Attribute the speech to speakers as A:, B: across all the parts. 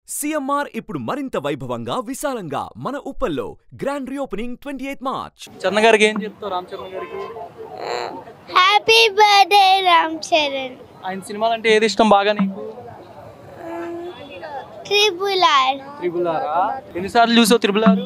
A: CMR ఇప్పుడు మరింత వైభవంగా విశాలంగా మన ఉప్పల్లో grand reopening twenty eighth March
B: Chandra గారికి ఏం చెప్తావు రామ్ చరణ్ గారికి
C: హ్యాపీ బర్త్డే రామ్ చరణ్
B: ఆయన సినిమాలు అంటే ఏది ఇష్టం బాగా నీకు
C: ట్రిపుల్ ఆర్
B: త్రిబుల్ ఆరా ఎన్నిసార్లు చూసావు త్రిబుల్ ఆర్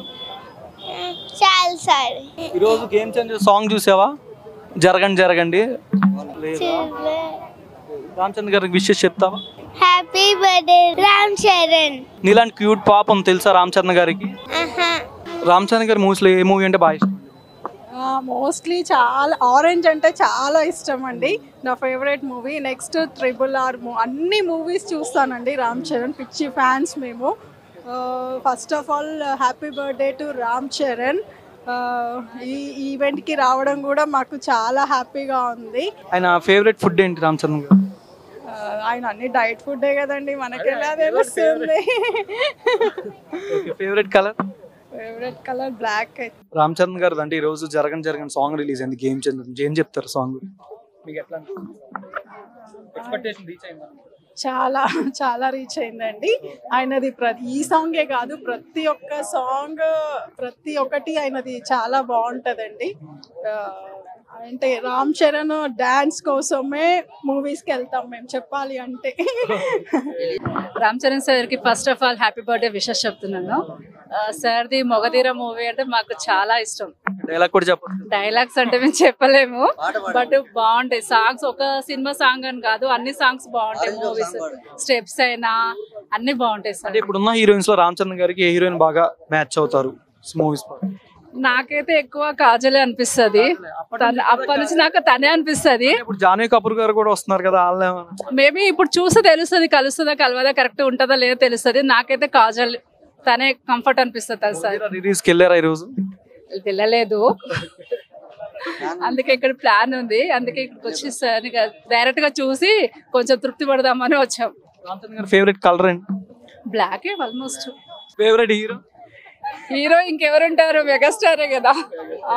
C: చాలా సార్
B: ఈరోజు గేమ్ చేంజర్ సాంగ్ చూసావా జరగండి జరగండి లేదా రామ్ చంద్ర గారికి విషెస్ చెప్తావా
C: హ్యాపీ బర్త్డే రామ్ చరణ్
B: నీలాంటి క్యూట్ పాపం తెలుసా రామ్ చరణ్ గారికి
C: ఆహా
B: రామ్ చరణ్ గారి మూవీస్లో ఏ మూవీ అంటే బాగా ఇష్టం
D: మోస్ట్లీ చాలా ఆరెంజ్ అంటే చాలా ఇష్టం అండి నా favourite movie next triple R అన్ని మూవీస్ చూస్తానండి రామ్ చరణ్ పిచ్చి ఫ్యాన్స్ మేము first of all happy birthday to Ram Charan ఆ, ఈ ఈవెంట్కి రావడం కూడా మాకు చాలా హ్యాపీగా ఉంది
B: ఆయన ఫేవరెట్ ఫుడ్ ఏంటి రామ్ చరణ్ గారు
D: ఆ, ఆయన అన్ని డైట్ ఫుడ్డే కదండి మనకి ఎలా తెలుస్తుంది
B: favourite colour
D: favourite colour black
B: Ram Charan గారు అంటే ఈ రోజు జరగని జరగని సాంగ్ రిలీజ్ అయింది గేమ్ చేంజర్ ఏం చెప్తారు సాంగ్ మీకు ఎట్లా ఎక్స్పెక్టేషన్ రీచ్ అయిందా
D: చాలా చాలా రీచ్ అయిందండి ఆయనది ప్రతి ఈ సాంగే కాదు ప్రతి ఒక్క సాంగ్ ప్రతి ఒక్కటి ఆయనది చాలా బాగుంటుందండి ఆ, అంటే రామ్ చరణ్ డాన్స్ కోసమే మూవీస్కి వెళ్తాం మేము చెప్పాలి అంటే
E: రామ్ చరణ్ సార్కి first of all happy birthday wishes చెప్తున్నాను ఆ, సార్ది మొగధీర మూవీ అంటే మాకు చాలా ఇష్టం
B: డైలాగ్ కూడా చెప్పండి
E: డైలాగ్స్ అంటే మేము చెప్పలేము బట్ బాగుంటాయి సాంగ్స్ ఒక సినిమా సాంగ్ అని కాదు అన్ని సాంగ్స్ బాగుంటాయి మూవీస్ స్టెప్స్ అయినా అన్ని బాగుంటాయి
B: అంటే
E: సార్
B: ఇప్పుడున్న హీరోయిన్స్ లో రామ్ చరణ్ గారికి ఏ హీరోయిన్ బాగా మ్యాచ్ అవుతారు మూవీస్
E: నాకైతే ఎక్కువ కాజలే అనిపిస్తుంది తన- అప్పటి నుంచి నాకు తనే అనిపిస్తుంది
B: ఇప్పుడు జాన్వీ కపూర్ గారు కూడా వస్తున్నారు కదా వాళ్ళే
E: మేబీ ఇప్పుడు చూస్తే తెలుస్తుంది కలుస్తుందా కలవదా కరెక్ట్ ఉంటుందా లేదో తెలుస్తుంది నాకైతే కాజల్ తనే కంఫర్ట్ అనిపిస్తుంది సార్
B: రిలీజ్ కి వెళ్ళారా ఈ రోజు
E: వెళ్ళలేదు అందుకే ఇక్కడ ప్లాన్ ఉంది అందుకే ఇక్కడికి వచ్చి సార్ డైరెక్ట్ గా చూసి కొంచెం తృప్తి పడదామని వచ్చాం
B: రామ్ చరణ్ గారి ఫేవరెట్ కలర్ ఏంటి
E: black almost
B: favourite hero
E: hero ఇంకెవరుంటారు మెగాస్టారే కదా ఆ.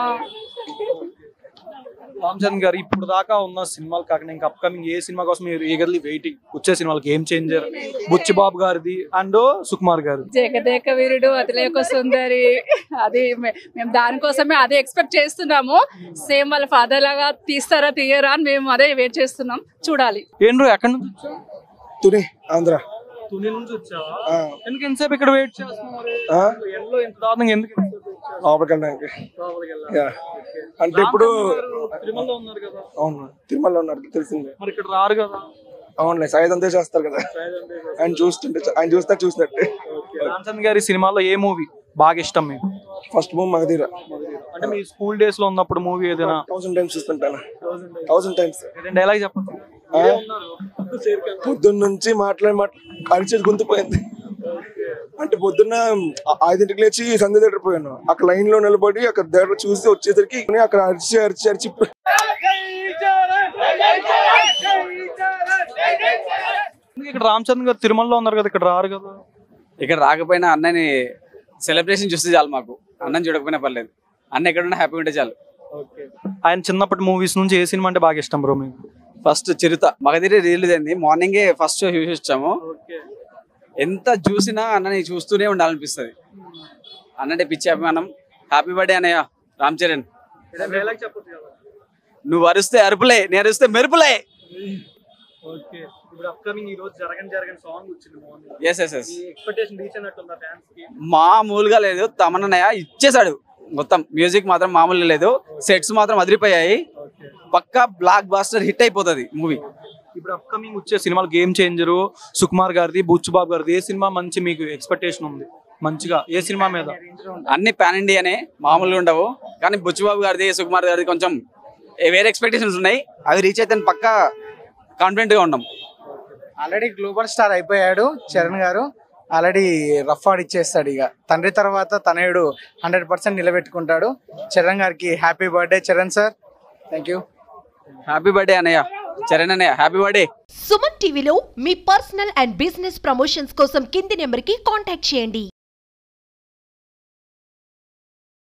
B: రామ్ చరణ్ గారు ఇప్పుడు దాకా ఉన్న సినిమాలు కాకుండా ఇంకా అప్కమింగ్ ఏ సినిమా కోసం మీరు ఈగర్లీ వెయిటింగ్ వచ్చే సినిమాలు గేమ్ చేంజర్ బుచ్చిబాబు గారిది అండ్ సుకుమార్ గారు
E: జగదేక వీరుడు అతిలేక సుందరి అది మే- మేము దానికోసమే అదే ఎక్స్పెక్ట్ చేస్తున్నాము సేమ్ వాళ్ళ ఫాదర్ లాగా తీస్తారా తీయరా అని మేము అదే వెయిట్ చేస్తున్నాం చూడాలి
B: ఏంట్రో ఎక్కడి నుంచి వచ్చావు
F: తుని ఆంధ్ర
B: తుని నుంచి వచ్చావా
F: ఆ,
B: ఎందుకు ఎంతసేపు ఇక్కడ వెయిట్ చేస్తున్నారు
F: ఆ,
B: ఎండలో ఎంత దారుణంగా ఎందుకు ఎంతసేపు వచ్చారు?
F: లోపలికి వెళ్ళడానికి
B: లోపలికి వెళ్ళాలి.
F: యా. అంటే ఇప్పుడు
B: రామ్ చరణ్ గారు తిరుమలలో ఉన్నారు కదా
F: అవును తిరుమలలో ఉన్నారు తెలిసిందే
B: మరి ఇక్కడ రారు కదా
F: అవునులే సాయుధ అంతే చేస్తారు కదా ఆయన చూస్తుంటే ఆయన చూస్తే చూసినట్టే
B: రామ్ చరణ్ గారి సినిమాలో ఏ మూవీ బాగా ఇష్టం మీకు
F: ఫస్ట్ మూవ్ మగధీర
B: అంటే మీ స్కూల్ డేస్ లో ఉన్నప్పుడు మూవీ ఏదైనా
F: థౌసండ్ టైమ్స్ చూస్తుంటాను థౌసండ్ టైమ్స్
B: డైలాగ్ చెప్పండి
F: పొద్దున్న నుంచి మాట్లాడి మాట్లా అరిచేది గుంతుపోయింది అంటే పొద్దున్న ఆ- ఐదింటికి లేచి సంధ్య దగ్గర పోయాను అక్కడ లైన్ లో నిలబడి అక్కడ దగ్గర చూసి వచ్చేసరికి అక్కడ అరిచి అరిచి అరిచి
B: ఎందుకు ఇక్కడ రామ్ చరణ్ గారు తిరుమలలో ఉన్నారు కదా ఇక్కడ రారు కదా
G: ఇక్కడ రాకపోయినా అన్నని సెలబ్రేషన్ చూస్తే చాలు మాకు అన్నని చూడకపోయినా పర్లేదు అన్న ఎక్కడున్నా హ్యాపీగా ఉంటే చాలు
B: ఆయన చిన్నప్పటి మూవీస్ నుంచి ఏ సినిమా అంటే బాగా ఇష్టం బ్రో మీకు
G: ఫస్ట్ చిరుత మగధిరి రిలీజ్ అయింది మార్నింగే ఫస్ట్ షో చూసి వచ్చాము ఎంత చూసినా అన్నని చూస్తూనే ఉండాలనిపిస్తుంది అన్నంటే పిచ్చి అభిమానం హ్యాపీ బర్త్డే అన్నయ్య రామ్ చరణ్
B: డైలాగ్ చెప్పొచ్చు కదా
G: నువ్వు అరుస్తే అరుపులే నేను అరుస్తే మెరుపులే
B: ఓకే ఇప్పుడు అప్కమింగ్ ఈ రోజు జరగని జరగని సాంగ్ వచ్చింది మార్నింగ్
G: ఎస్ ఎస్ ఎస్
B: ఈ ఎక్స్పెక్టేషన్ రీచ్ అయినట్టుందా ఫ్యాన్స్ కి
G: మామూలుగా లేదు తమన్నయ్య ఇచ్చేసాడు మొత్తం మ్యూజిక్ మాత్రం మామూలుగా లేదు సెట్స్ మాత్రం అదిరిపోయాయి పక్కా బ్లాక్ బాస్టర్ హిట్ అయిపోతుంది మూవీ
B: ఇప్పుడు అప్కమింగ్ వచ్చే సినిమాలు గేమ్ చేంజర్ సుకుమార్ గారిది బుచ్చుబాబు గారిది ఏ సినిమా మంచి మీకు ఎక్స్పెక్టేషన్ ఉంది మంచిగా ఏ సినిమా మీద
G: అన్ని పాన్ ఇండియానే మామూలుగా ఉండవు కానీ బుచ్చిబాబు గారిది సుకుమార్ గారిది కొంచెం ఏ- వేరే ఎక్స్పెక్టేషన్స్ ఉన్నాయి అవి రీచ్ అయితే పక్కా కాన్ఫిడెంట్ గా ఉన్నాం
H: ఆల్రెడీ గ్లోబల్ స్టార్ అయిపోయాడు చరణ్ గారు ఆల్రెడీ రఫ్ ఆడిచ్చేస్తాడు ఇక తండ్రి తర్వాత తనయుడు హండ్రెడ్ పర్సెంట్ నిలబెట్టుకుంటాడు చరణ్ గారికి happy birthday Charan sir thank you
G: happy birthday అన్నయ్య చరణ్ అన్నయ్య హ్యాపీ బర్త్డే
I: సుమన్ టీవీలో మీ పర్సనల్ అండ్ బిజినెస్ ప్రమోషన్స్ కోసం కింది నెంబర్కి కాంటాక్ట్ చేయండి